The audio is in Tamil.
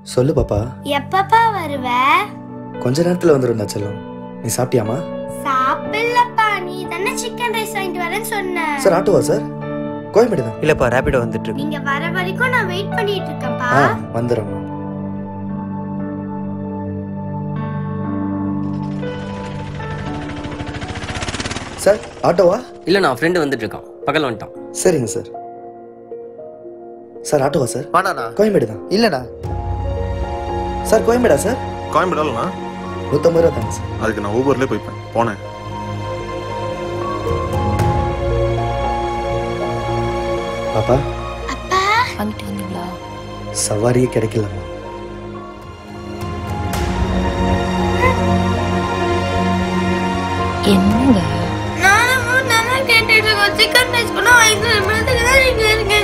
சொல்லு பாப்பா எப்பப்பா வருவ கொஞ்ச நேரத்துல வந்துருந்தா செல்லம் நீ சாப்பிட்டியாமா சாப்பிடலப்பா நீ தானே சிக்கன் ரைஸ் வாங்கிட்டு வரேன்னு சொன்ன சார் ஆட்டோவா சார் கோயம்பேடு தான் இல்லப்பா ரேபிடோ வந்துட்டு இருக்கு நீங்க வர வரைக்கும் நான் வெயிட் பண்ணிட்டு இருக்கேன்ப்பா ஆ வந்துடுறேம்மா சார் ஆட்டோவா இல்லை நான் ஃப்ரெண்டு வந்துட்டு இருக்கான் பக்கத்தில் வந்துட்டான் சரிங்க சார் சார் ஆட்டோவா சார் வாண்ணா கோயம்பேடு தான் இல்லண்ணா சார் கோயம்பேடா சார் கோயம்பேடாலண்ணா நூற்றம்பது ரூபா தாங்க சார் அதுக்கு நான் ஊபர்லேயே போய்ப்பேன் போனேன் பாப்பா அப்பா வாங்கிட்டு வந்தீங்களா சவாரியே கிடைக்கலம்மா என்னங்க நானும் நல்லா கேட்டுட்டு இருக்கோம் சிக்கன் ரைஸ் கூட வாங்கிட்டு வரதுக்கு தான் நீங்க இருக்கீங்க